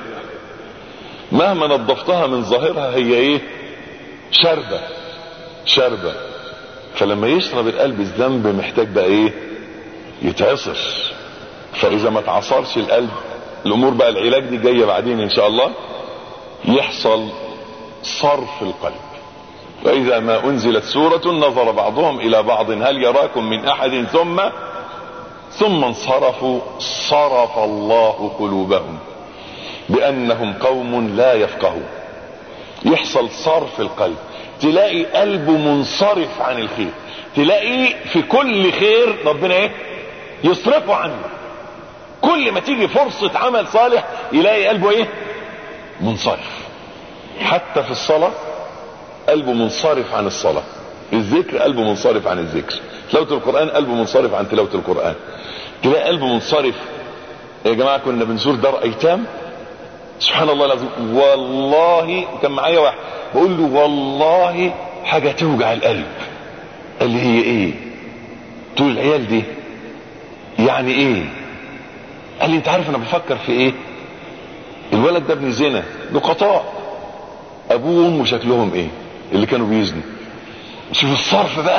مهما نظفتها من ظاهرها هي ايه شربة شربة فلما يشرب القلب الذنب محتاج بقى ايه يتعصر فاذا ما تعصرش القلب الامور بقى العلاج دي جايه بعدين ان شاء الله يحصل صرف القلب واذا ما انزلت سوره نظر بعضهم الى بعض هل يراكم من احد ثم ثم انصرفوا صرف الله قلوبهم بانهم قوم لا يفقهون يحصل صرف القلب تلاقي قلبه منصرف عن الخير تلاقي في كل خير ربنا ايه يصرفه عنه كل ما تيجي فرصة عمل صالح يلاقي قلبه ايه منصرف حتى في الصلاة قلبه منصرف عن الصلاة الذكر قلبه منصرف عن الذكر تلاوة القرآن قلبه منصرف عن تلاوة القرآن تلاقي قلبه منصرف يا جماعة كنا بنزور دار ايتام سبحان الله العظيم والله كان معايا واحد بقول له والله حاجة توجع القلب قال لي هي ايه تقول العيال دي يعني ايه قال لي انت عارف انا بفكر في ايه الولد ده ابن زنا نقطاء ابوه وامه شكلهم ايه اللي كانوا بيزنوا شوف الصرف بقى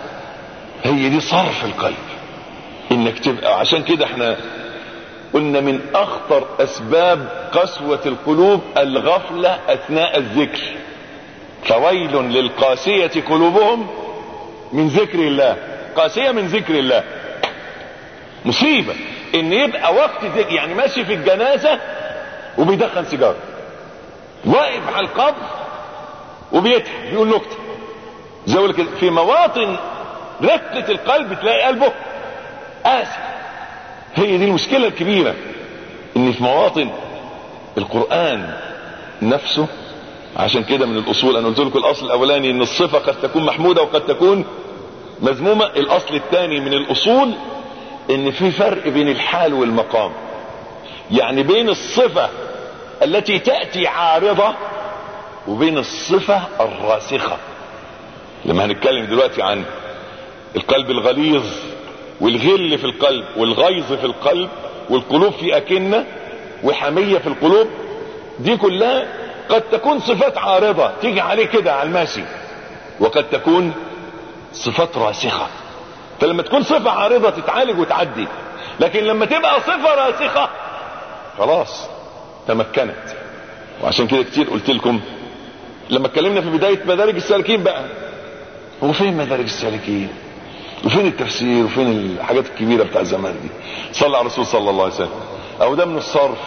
هي دي صرف القلب انك تبقى عشان كده احنا قلنا من اخطر اسباب قسوة القلوب الغفلة اثناء الذكر فويل للقاسية قلوبهم من ذكر الله قاسية من ذكر الله مصيبة ان يبقى وقت ذكر يعني ماشي في الجنازة وبيدخن سيجارة واقف على القبر وبيضحك بيقول نكتة زي كده في مواطن رقة القلب تلاقي قلبه قاسي هي دي المشكلة الكبيرة ان في مواطن القرآن نفسه عشان كده من الاصول انا قلت لكم الاصل الاولاني ان الصفة قد تكون محمودة وقد تكون مذمومة الاصل الثاني من الاصول ان في فرق بين الحال والمقام يعني بين الصفة التي تأتي عارضة وبين الصفة الراسخة لما هنتكلم دلوقتي عن القلب الغليظ والغل في القلب والغيظ في القلب والقلوب في أكنة وحمية في القلوب دي كلها قد تكون صفات عارضة تيجي عليه كده على الماشي وقد تكون صفات راسخة فلما تكون صفة عارضة تتعالج وتعدي لكن لما تبقى صفة راسخة خلاص تمكنت وعشان كده كتير قلت لكم لما اتكلمنا في بداية مدارج السالكين بقى هو فين مدارج السالكين وفين التفسير وفين الحاجات الكبيرة بتاع زمان دي صلى على الرسول صلى الله عليه وسلم او ده من الصرف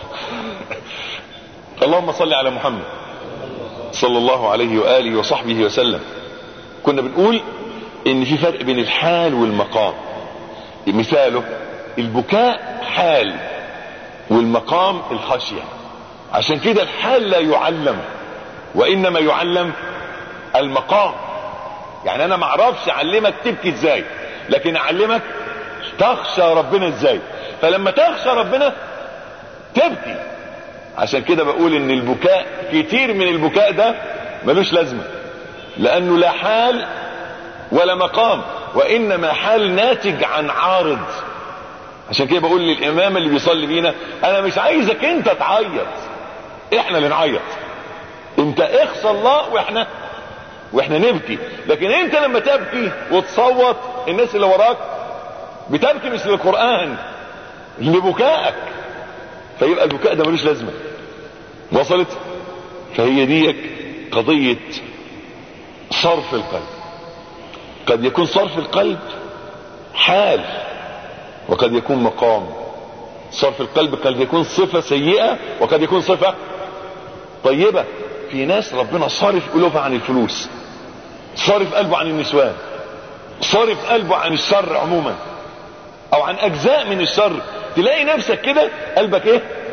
اللهم صل على محمد صلى الله عليه وآله وصحبه وسلم كنا بنقول ان في فرق بين الحال والمقام مثاله البكاء حال والمقام الخشية عشان كده الحال لا يعلم وانما يعلم المقام يعني انا ما اعرفش اعلمك تبكي ازاي لكن اعلمك تخشى ربنا ازاي فلما تخشى ربنا تبكي عشان كده بقول ان البكاء كتير من البكاء ده ملوش لازمة لانه لا حال ولا مقام وانما حال ناتج عن عارض عشان كده بقول للامام اللي بيصلي بينا انا مش عايزك انت تعيط احنا اللي نعيط انت اخصى الله واحنا واحنا نبكي لكن انت لما تبكي وتصوت الناس اللي وراك بتبكي مش للقرآن لبكائك فيبقى البكاء ده ملوش لازمة وصلت فهي ديك قضية صرف القلب قد يكون صرف القلب حال وقد يكون مقام صرف القلب قد يكون صفة سيئة وقد يكون صفة طيبة في ناس ربنا صارف قلوبها عن الفلوس صارف قلبه عن النسوان صارف قلبه عن الشر عموما او عن اجزاء من الشر تلاقي نفسك كده قلبك ايه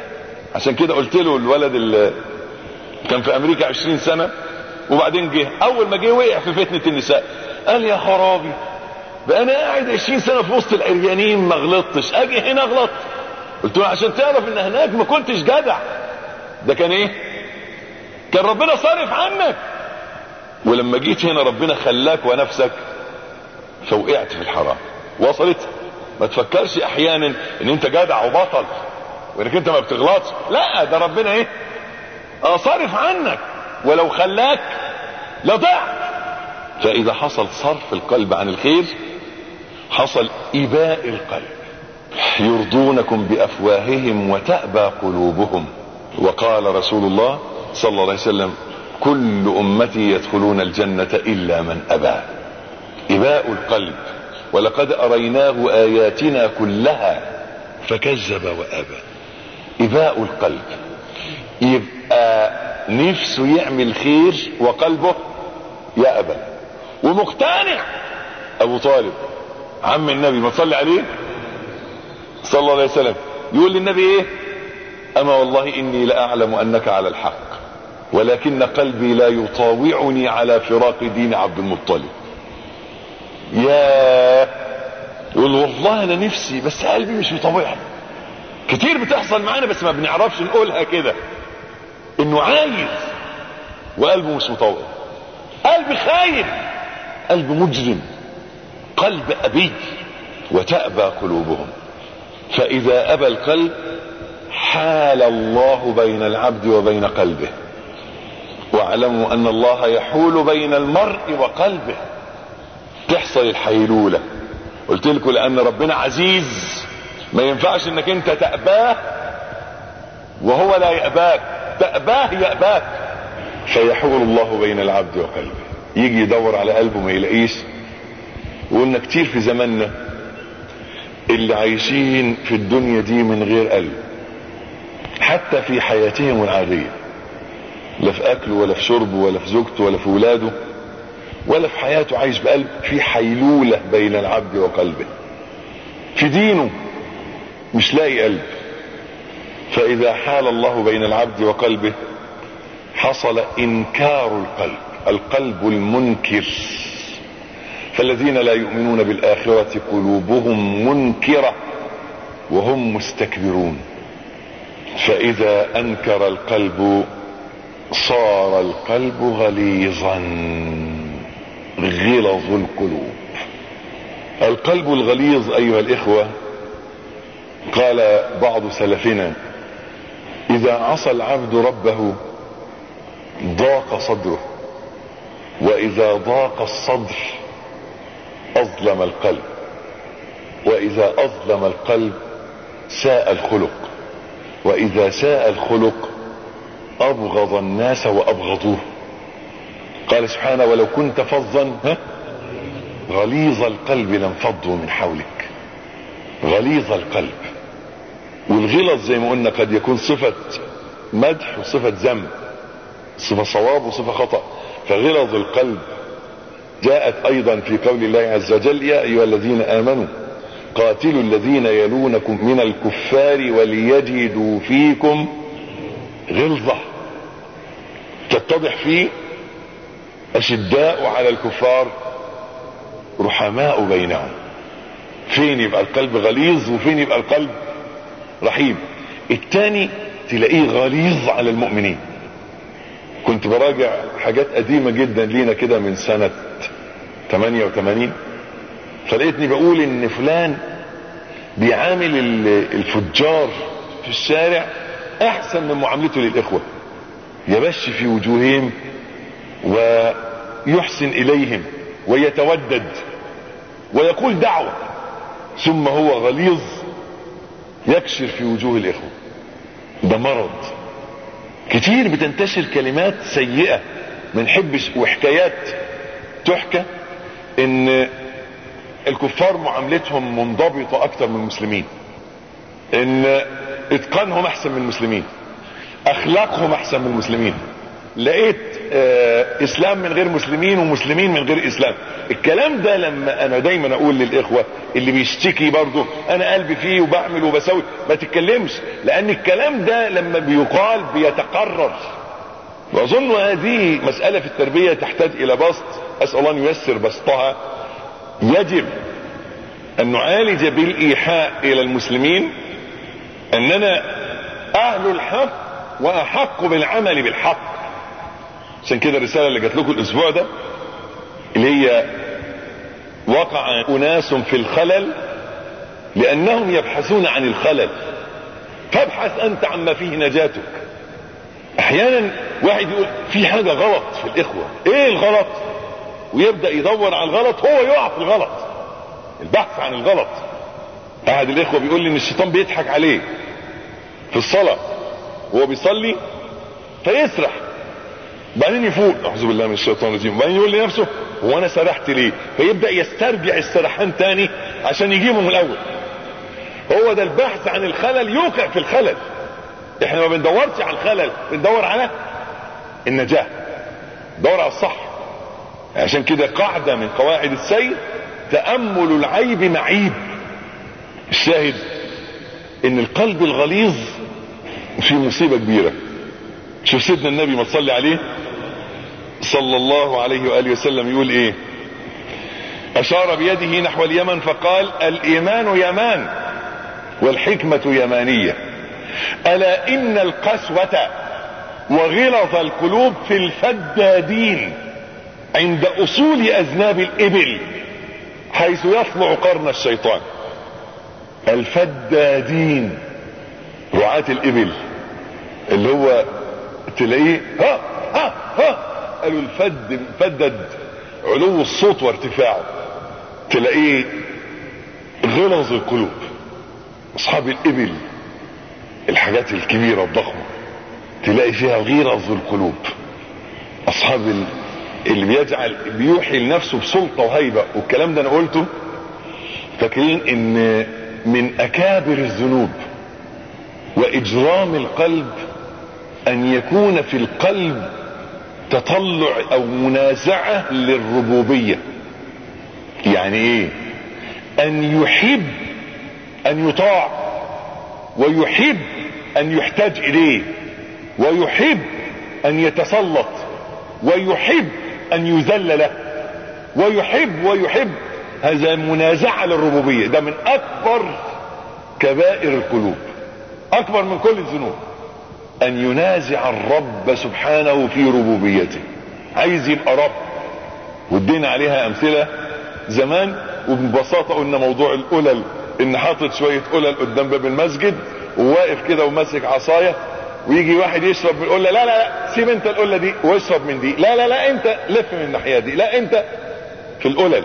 عشان كده قلت له الولد اللي كان في امريكا 20 سنة وبعدين جه اول ما جه وقع في فتنة النساء قال يا خرابي بقى انا قاعد 20 سنة في وسط العريانين ما غلطتش اجي هنا غلط قلت له عشان تعرف ان هناك ما كنتش جدع ده كان ايه كان ربنا صارف عنك ولما جيت هنا ربنا خلاك ونفسك فوقعت في الحرام وصلت ما تفكرش احيانا ان انت جدع وبطل وانك انت ما بتغلطش لا ده ربنا ايه اه صارف عنك ولو خلاك لضعت فاذا حصل صرف القلب عن الخير حصل اباء القلب يرضونكم بافواههم وتأبى قلوبهم وقال رسول الله صلى الله عليه وسلم كل امتي يدخلون الجنة الا من ابى اباء القلب ولقد اريناه اياتنا كلها فكذب وابى اباء القلب يبقى نفسه يعمل خير وقلبه يأبى ومقتنع ابو طالب عم النبي ما تصلي عليه صلى الله عليه وسلم يقول للنبي ايه اما والله اني لاعلم انك على الحق ولكن قلبي لا يطاوعني على فراق دين عبد المطلب يا يقول والله انا نفسي بس قلبي مش مطاوعني كتير بتحصل معانا بس ما بنعرفش نقولها كده انه عايز وقلبه مش مطوع قلب خايف قلب مجرم قلب ابي وتأبى قلوبهم فاذا ابى القلب حال الله بين العبد وبين قلبه واعلموا ان الله يحول بين المرء وقلبه تحصل الحيلولة قلت لكم لان ربنا عزيز ما ينفعش انك انت تأباه وهو لا يأباك تأباه يأباك فيحول الله بين العبد وقلبه يجي يدور على قلبه ما يلاقيش وقلنا كتير في زماننا اللي عايشين في الدنيا دي من غير قلب حتى في حياتهم العادية لا في اكله ولا في شربه ولا في زوجته ولا في ولاده ولا في حياته عايش بقلب في حيلولة بين العبد وقلبه في دينه مش لاقي قلب فاذا حال الله بين العبد وقلبه حصل انكار القلب القلب المنكر فالذين لا يؤمنون بالاخرة قلوبهم منكرة وهم مستكبرون فاذا انكر القلب صار القلب غليظا غلظ القلوب القلب الغليظ ايها الاخوة قال بعض سلفنا اذا عصى العبد ربه ضاق صدره واذا ضاق الصدر اظلم القلب واذا اظلم القلب ساء الخلق واذا ساء الخلق ابغض الناس وابغضوه قال سبحانه ولو كنت فظا ها غليظ القلب لانفضوا من حولك غليظ القلب والغلظ زي ما قلنا قد يكون صفة مدح وصفة ذم صفة صواب وصفة خطأ فغلظ القلب جاءت ايضا في قول الله عز وجل يا ايها الذين امنوا قاتلوا الذين يلونكم من الكفار وليجدوا فيكم غلظة تتضح فيه اشداء على الكفار رحماء بينهم فين يبقى القلب غليظ وفين يبقى القلب رحيم التاني تلاقيه غليظ على المؤمنين كنت براجع حاجات قديمة جدا لينا كده من سنة 88 فلقيتني بقول ان فلان بيعامل الفجار في الشارع احسن من معاملته للاخوة يبش في وجوههم ويحسن اليهم ويتودد ويقول دعوة ثم هو غليظ يكشر في وجوه الاخوة ده مرض كتير بتنتشر كلمات سيئة من حبش وحكايات تحكى ان الكفار معاملتهم منضبطة اكتر من المسلمين ان اتقانهم احسن من المسلمين اخلاقهم احسن من المسلمين لقيت آه اسلام من غير مسلمين ومسلمين من غير اسلام الكلام ده لما انا دايما اقول للاخوة اللي بيشتكي برضه انا قلبي فيه وبعمل وبسوي ما تتكلمش لان الكلام ده لما بيقال بيتقرر واظن هذه مسألة في التربية تحتاج الى بسط اسأل الله ان ييسر بسطها يجب ان نعالج بالايحاء الى المسلمين اننا اهل الحق واحق بالعمل بالحق عشان كده الرسالة اللي جات لكم الاسبوع ده اللي هي وقع اناس في الخلل لانهم يبحثون عن الخلل فابحث انت عما فيه نجاتك احيانا واحد يقول في حاجة غلط في الاخوة ايه الغلط ويبدأ يدور على الغلط هو يقع في الغلط البحث عن الغلط احد الاخوة بيقول لي ان الشيطان بيضحك عليه في الصلاة وهو بيصلي فيسرح بعدين يفوق اعوذ بالله من الشيطان الرجيم وبعدين يقول لنفسه هو انا سرحت ليه فيبدأ يسترجع السرحان تاني عشان يجيبه من الاول هو ده البحث عن الخلل يوقع في الخلل احنا ما بندورش على الخلل بندور على النجاة دور على الصح عشان كده قاعدة من قواعد السير تأمل العيب معيب الشاهد ان القلب الغليظ في مصيبة كبيرة شوف سيدنا النبي ما تصلي عليه صلى الله عليه وآله وسلم يقول ايه اشار بيده نحو اليمن فقال الايمان يمان والحكمة يمانية الا ان القسوة وغلظ القلوب في الفدادين عند اصول اذناب الابل حيث يطلع قرن الشيطان الفدادين رعاة الابل اللي هو تلاقيه ها ها ها قالوا الفد فدد علو الصوت وارتفاعه تلاقيه غلظ القلوب اصحاب الابل الحاجات الكبيرة الضخمة تلاقي فيها غيرظ القلوب اصحاب ال... اللي بيجعل بيوحي لنفسه بسلطة وهيبة والكلام ده انا قلته فاكرين ان من اكابر الذنوب واجرام القلب ان يكون في القلب تطلع او منازعة للربوبية يعني ايه ان يحب ان يطاع ويحب ان يحتاج اليه ويحب ان يتسلط ويحب ان يذل له ويحب ويحب هذا منازعة للربوبية ده من اكبر كبائر القلوب اكبر من كل الذنوب ان ينازع الرب سبحانه في ربوبيته عايز يبقى رب وادينا عليها امثلة زمان وببساطة قلنا موضوع القلل ان حاطط شوية قلل قدام باب المسجد وواقف كده وماسك عصاية ويجي واحد يشرب من القلة لا لا لا سيب انت القلة دي واشرب من دي لا لا لا انت لف من الناحية دي لا انت في القلل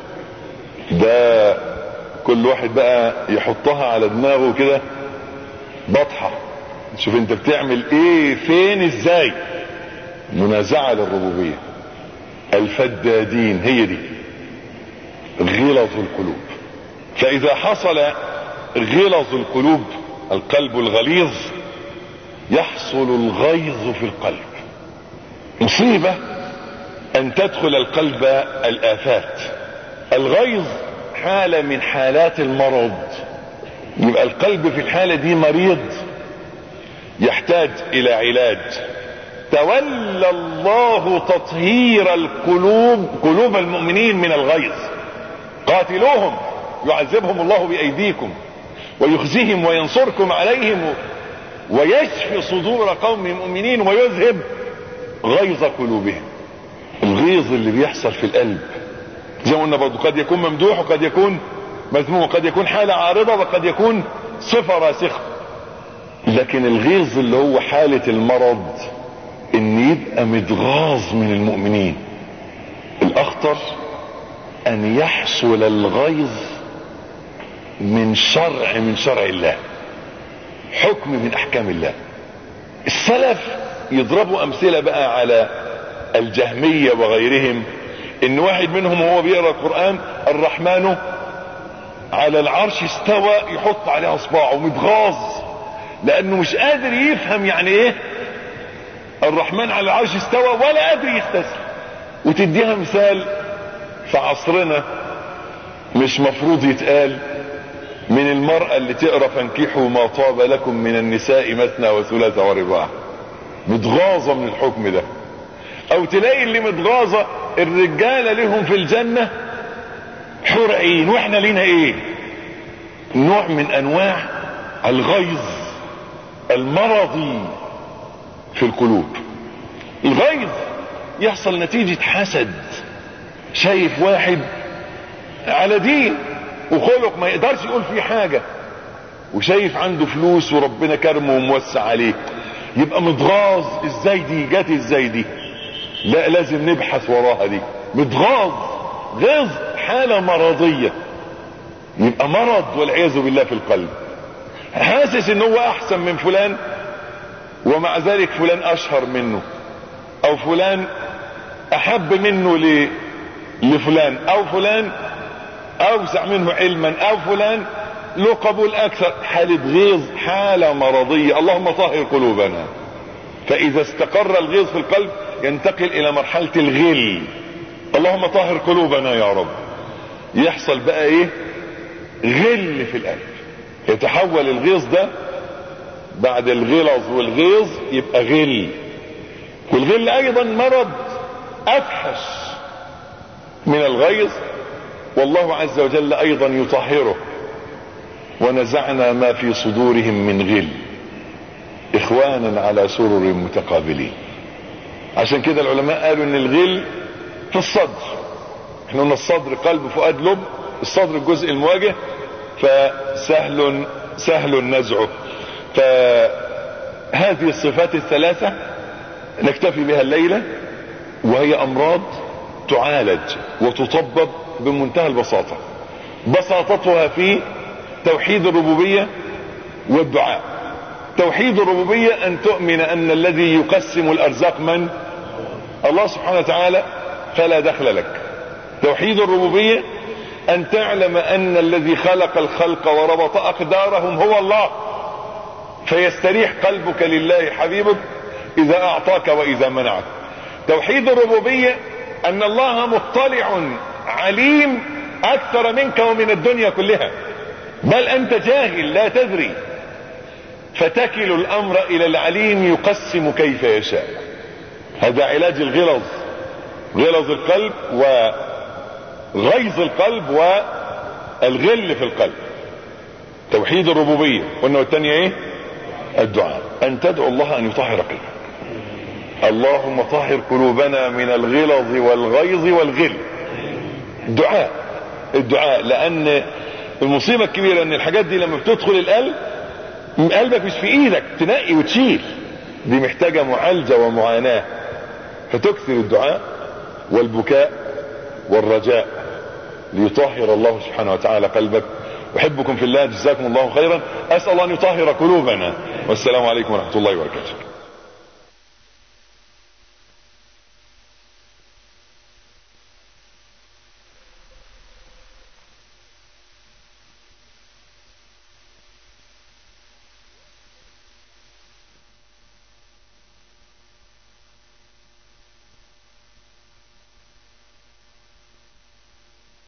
ده كل واحد بقى يحطها على دماغه كده بطحة شوف انت بتعمل ايه فين ازاي منازعة للربوبية الفدادين هي دي غلظ القلوب فاذا حصل غلظ القلوب القلب الغليظ يحصل الغيظ في القلب مصيبة ان تدخل القلب الافات الغيظ حالة من حالات المرض يبقى القلب في الحالة دي مريض يحتاج الى علاج تولى الله تطهير القلوب قلوب المؤمنين من الغيظ قاتلوهم يعذبهم الله بايديكم ويخزيهم وينصركم عليهم ويشفي صدور قوم مؤمنين ويذهب غيظ قلوبهم الغيظ اللي بيحصل في القلب زي ما قلنا برضه قد يكون ممدوح وقد يكون مذموم وقد يكون حالة عارضة وقد يكون صفة راسخة لكن الغيظ اللي هو حالة المرض ان يبقى متغاظ من المؤمنين الاخطر ان يحصل الغيظ من شرع من شرع الله حكم من احكام الله السلف يضربوا امثلة بقى على الجهمية وغيرهم ان واحد منهم وهو بيقرأ القرآن الرحمن على العرش استوى يحط عليه اصبعه متغاظ لانه مش قادر يفهم يعني ايه الرحمن على العرش استوى ولا قادر يستسلم وتديها مثال في عصرنا مش مفروض يتقال من المرأة اللي تقرا فانكحوا ما طاب لكم من النساء مثنى وثلاث ورباع متغاظة من الحكم ده او تلاقي اللي متغاظة الرجالة لهم في الجنة حور عين واحنا لينا ايه نوع من انواع الغيظ المرضي في القلوب الغيظ يحصل نتيجة حسد شايف واحد على دين وخلق ما يقدرش يقول فيه حاجة وشايف عنده فلوس وربنا كرمه وموسع عليه يبقى متغاظ ازاي دي جات ازاي دي لا لازم نبحث وراها دي متغاظ غيظ حالة مرضية يبقى مرض والعياذ بالله في القلب حاسس ان هو احسن من فلان ومع ذلك فلان اشهر منه او فلان احب منه ل... لفلان او فلان اوسع منه علما او فلان له قبول اكثر حالة غيظ حالة مرضية اللهم طهر قلوبنا فاذا استقر الغيظ في القلب ينتقل الى مرحلة الغل اللهم طهر قلوبنا يا رب يحصل بقى ايه غل في القلب يتحول الغيظ ده بعد الغلظ والغيظ يبقى غل والغل ايضا مرض افحش من الغيظ والله عز وجل ايضا يطهره ونزعنا ما في صدورهم من غل اخوانا على سرر متقابلين عشان كده العلماء قالوا ان الغل في الصدر احنا قلنا الصدر قلب فؤاد لب الصدر الجزء المواجه فسهل سهل نزعه فهذه الصفات الثلاثة نكتفي بها الليلة وهي امراض تعالج وتطبب بمنتهى البساطة بساطتها في توحيد الربوبية والدعاء توحيد الربوبية ان تؤمن ان الذي يقسم الارزاق من الله سبحانه وتعالى فلا دخل لك توحيد الربوبية ان تعلم ان الذي خلق الخلق وربط اقدارهم هو الله فيستريح قلبك لله حبيبك اذا اعطاك واذا منعك توحيد الربوبية ان الله مطلع عليم اكثر منك ومن الدنيا كلها بل انت جاهل لا تدري فتكل الامر الى العليم يقسم كيف يشاء هذا علاج الغلظ غلظ القلب وغيظ القلب والغل في القلب توحيد الربوبية قلنا والتانية ايه الدعاء ان تدعو الله ان يطهر قلبك اللهم طهر قلوبنا من الغلظ والغيظ والغل الدعاء الدعاء لان المصيبة الكبيرة ان الحاجات دي لما بتدخل القلب قلبك مش في ايدك تنقي وتشيل دي محتاجة معالجة ومعاناة فتكثر الدعاء والبكاء والرجاء ليطهر الله سبحانه وتعالى قلبك احبكم في الله جزاكم الله خيرا اسال الله ان يطهر قلوبنا والسلام عليكم ورحمه الله وبركاته